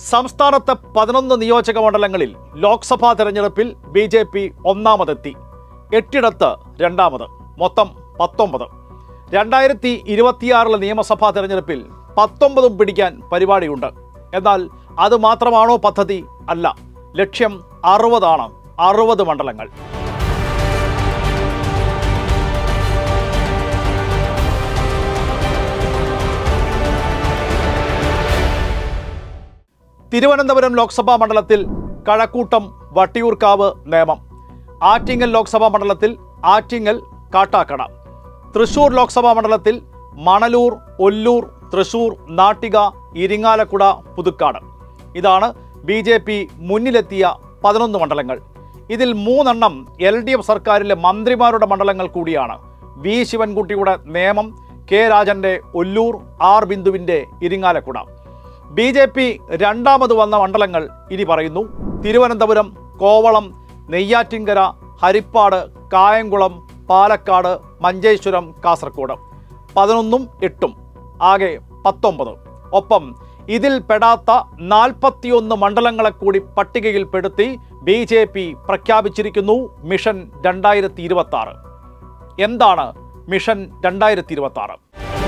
സംസ്ഥാനത്തെ പതിനൊന്ന് നിയോജക മണ്ഡലങ്ങളിൽ ലോക്സഭാ തെരഞ്ഞെടുപ്പിൽ ബി ജെ പി ഒന്നാമതെത്തി എട്ടിടത്ത് രണ്ടാമത് മൊത്തം പത്തൊമ്പത് രണ്ടായിരത്തി ഇരുപത്തിയാറിലെ നിയമസഭാ തെരഞ്ഞെടുപ്പിൽ പത്തൊമ്പതും പിടിക്കാൻ പരിപാടിയുണ്ട് എന്നാൽ അത് മാത്രമാണോ പദ്ധതി അല്ല ലക്ഷ്യം അറുപതാണ് അറുപത് മണ്ഡലങ്ങൾ തിരുവനന്തപുരം ലോക്സഭാ മണ്ഡലത്തിൽ കഴക്കൂട്ടം വട്ടിയൂർക്കാവ് നേമം ആറ്റിങ്ങൽ ലോക്സഭാ മണ്ഡലത്തിൽ ആറ്റിങ്ങൽ കാട്ടാക്കട തൃശൂർ ലോക്സഭാ മണ്ഡലത്തിൽ മണലൂർ ഒല്ലൂർ തൃശൂർ നാട്ടിക ഇരിങ്ങാലക്കുട പുതുക്കാട് ഇതാണ് ബി ജെ പി മുന്നിലെത്തിയ പതിനൊന്ന് മണ്ഡലങ്ങൾ ഇതിൽ മൂന്നെണ്ണം എൽ ഡി എഫ് സർക്കാരിലെ മന്ത്രിമാരുടെ മണ്ഡലങ്ങൾ കൂടിയാണ് വി ശിവൻകുട്ടിയുടെ നേമം കെ രാജന്റെ ഒല്ലൂർ ആർ ബിന്ദുവിന്റെ ഇരിങ്ങാലക്കുട ബി ജെ പി രണ്ടാമത് വന്ന മണ്ഡലങ്ങൾ ഇനി പറയുന്നു തിരുവനന്തപുരം കോവളം നെയ്യാറ്റിൻകര ഹരിപ്പാട് കായംകുളം പാലക്കാട് മഞ്ചേശ്വരം കാസർഗോഡ് പതിനൊന്നും എട്ടും ആകെ പത്തൊമ്പത് ഒപ്പം ഇതിൽ പെടാത്ത നാൽപ്പത്തിയൊന്ന് മണ്ഡലങ്ങളെ കൂടി പട്ടികയിൽപ്പെടുത്തി ബി ജെ പി പ്രഖ്യാപിച്ചിരിക്കുന്നു മിഷൻ രണ്ടായിരത്തി ഇരുപത്തി ആറ് എന്താണ് മിഷൻ രണ്ടായിരത്തി ഇരുപത്തി ആറ്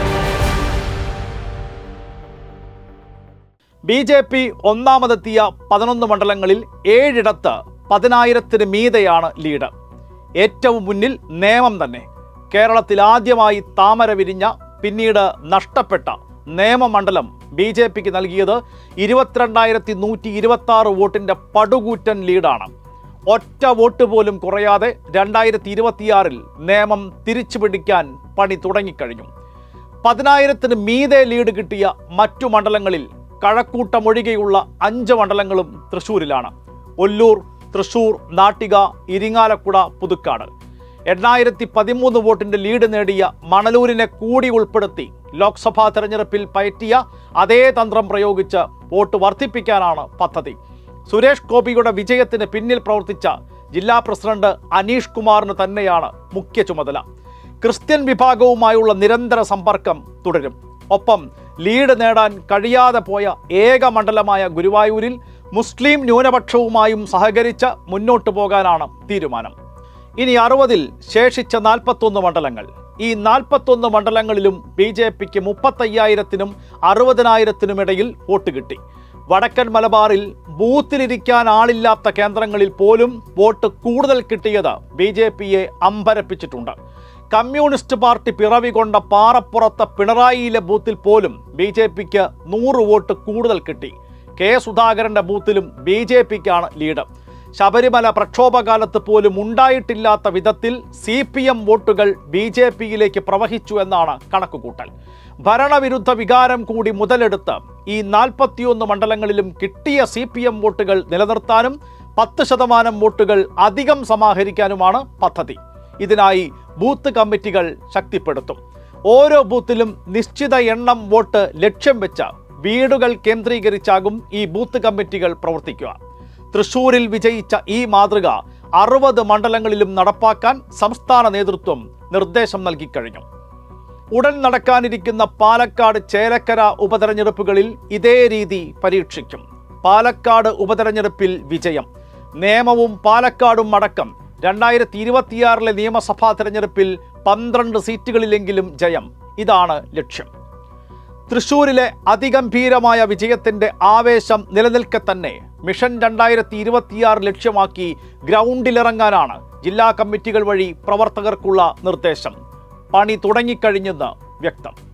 ബി ജെ പി ഒന്നാമതെത്തിയ പതിനൊന്ന് മണ്ഡലങ്ങളിൽ ഏഴിടത്ത് പതിനായിരത്തിന് മീതെയാണ് ലീഡ് ഏറ്റവും മുന്നിൽ നേമം തന്നെ കേരളത്തിൽ ആദ്യമായി താമര വിരിഞ്ഞ പിന്നീട് നഷ്ടപ്പെട്ട നേമമണ്ഡലം ബി ജെ പിക്ക് നൽകിയത് ഇരുപത്തിരണ്ടായിരത്തി നൂറ്റി ഇരുപത്തി ആറ് വോട്ടിൻ്റെ പടുകൂറ്റൻ ലീഡാണ് ഒറ്റ വോട്ട് പോലും കുറയാതെ രണ്ടായിരത്തി ഇരുപത്തിയാറിൽ നേമം തിരിച്ചു പിടിക്കാൻ പണി തുടങ്ങിക്കഴിഞ്ഞു പതിനായിരത്തിന് മീതെ ലീഡ് കിട്ടിയ മറ്റു മണ്ഡലങ്ങളിൽ കഴക്കൂട്ടമൊഴികെയുള്ള അഞ്ച് മണ്ഡലങ്ങളും തൃശ്ശൂരിലാണ് ഒല്ലൂർ തൃശൂർ നാട്ടിക ഇരിങ്ങാലക്കുട പുതുക്കാട് എണ്ണായിരത്തി പതിമൂന്ന് വോട്ടിന്റെ ലീഡ് നേടിയ മണലൂരിനെ കൂടി ഉൾപ്പെടുത്തി ലോക്സഭാ തെരഞ്ഞെടുപ്പിൽ പയറ്റിയ അതേ തന്ത്രം പ്രയോഗിച്ച് വോട്ട് വർദ്ധിപ്പിക്കാനാണ് പദ്ധതി സുരേഷ് ഗോപിയുടെ വിജയത്തിന് പിന്നിൽ പ്രവർത്തിച്ച ജില്ലാ പ്രസിഡന്റ് അനീഷ് കുമാറിന് തന്നെയാണ് മുഖ്യ ചുമതല ക്രിസ്ത്യൻ വിഭാഗവുമായുള്ള നിരന്തര സമ്പർക്കം തുടരും ഒപ്പം ലീഡ് നേടാൻ കഴിയാതെ പോയ ഏക മണ്ഡലമായ ഗുരുവായൂരിൽ മുസ്ലിം ന്യൂനപക്ഷവുമായും സഹകരിച്ച് മുന്നോട്ടു പോകാനാണ് തീരുമാനം ഇനി അറുപതിൽ ശേഷിച്ച നാൽപ്പത്തൊന്ന് മണ്ഡലങ്ങൾ ഈ നാൽപ്പത്തൊന്ന് മണ്ഡലങ്ങളിലും ബി ജെ പിക്ക് മുപ്പത്തയ്യായിരത്തിനും അറുപതിനായിരത്തിനും ഇടയിൽ വോട്ട് കിട്ടി വടക്കൻ മലബാറിൽ ബൂത്തിലിരിക്കാൻ ആളില്ലാത്ത കേന്ദ്രങ്ങളിൽ പോലും വോട്ട് കൂടുതൽ കിട്ടിയത് ബി ജെ പിയെ അമ്പരപ്പിച്ചിട്ടുണ്ട് കമ്മ്യൂണിസ്റ്റ് പാർട്ടി പിറവി കൊണ്ട പാറപ്പുറത്തെ പിണറായിയിലെ ബൂത്തിൽ പോലും ബി ജെ പിക്ക് നൂറ് വോട്ട് കൂടുതൽ കിട്ടി കെ സുധാകരന്റെ ബൂത്തിലും ബി ജെ പിക്കാണ് ലീഡ് ശബരിമല പ്രക്ഷോഭകാലത്ത് പോലും ഉണ്ടായിട്ടില്ലാത്ത വിധത്തിൽ സി പി എം വോട്ടുകൾ ബി ജെ പിയിലേക്ക് പ്രവഹിച്ചു എന്നാണ് കണക്കുകൂട്ടൽ ഭരണവിരുദ്ധ വികാരം കൂടി മുതലെടുത്ത് ഈ നാൽപ്പത്തിയൊന്ന് മണ്ഡലങ്ങളിലും കിട്ടിയ സി പി എം വോട്ടുകൾ നിലനിർത്താനും പത്ത് ശതമാനം വോട്ടുകൾ അധികം സമാഹരിക്കാനുമാണ് പദ്ധതി ഇതിനായി ബൂത്ത് കമ്മിറ്റികൾ ശക്തിപ്പെടുത്തും ഓരോ ബൂത്തിലും നിശ്ചിത എണ്ണം വോട്ട് ലക്ഷ്യം വെച്ച വീടുകൾ കേന്ദ്രീകരിച്ചാകും ഈ ബൂത്ത് കമ്മിറ്റികൾ പ്രവർത്തിക്കുക തൃശൂരിൽ വിജയിച്ച ഈ മാതൃക അറുപത് മണ്ഡലങ്ങളിലും നടപ്പാക്കാൻ സംസ്ഥാന നേതൃത്വം നിർദ്ദേശം നൽകിക്കഴിഞ്ഞു ഉടൻ നടക്കാനിരിക്കുന്ന പാലക്കാട് ചേലക്കര ഉപതെരഞ്ഞെടുപ്പുകളിൽ ഇതേ രീതി പരീക്ഷിക്കും പാലക്കാട് ഉപതെരഞ്ഞെടുപ്പിൽ വിജയം നേമവും പാലക്കാടും അടക്കം രണ്ടായിരത്തി ഇരുപത്തിയാറിലെ നിയമസഭാ തെരഞ്ഞെടുപ്പിൽ പന്ത്രണ്ട് സീറ്റുകളിലെങ്കിലും ജയം ഇതാണ് ലക്ഷ്യം തൃശൂരിലെ അതിഗംഭീരമായ വിജയത്തിന്റെ ആവേശം നിലനിൽക്കെ തന്നെ മിഷൻ രണ്ടായിരത്തി ഇരുപത്തിയാറ് ലക്ഷ്യമാക്കി ഗ്രൗണ്ടിലിറങ്ങാനാണ് ജില്ലാ കമ്മിറ്റികൾ വഴി പ്രവർത്തകർക്കുള്ള നിർദ്ദേശം പണി തുടങ്ങിക്കഴിഞ്ഞെന്ന് വ്യക്തം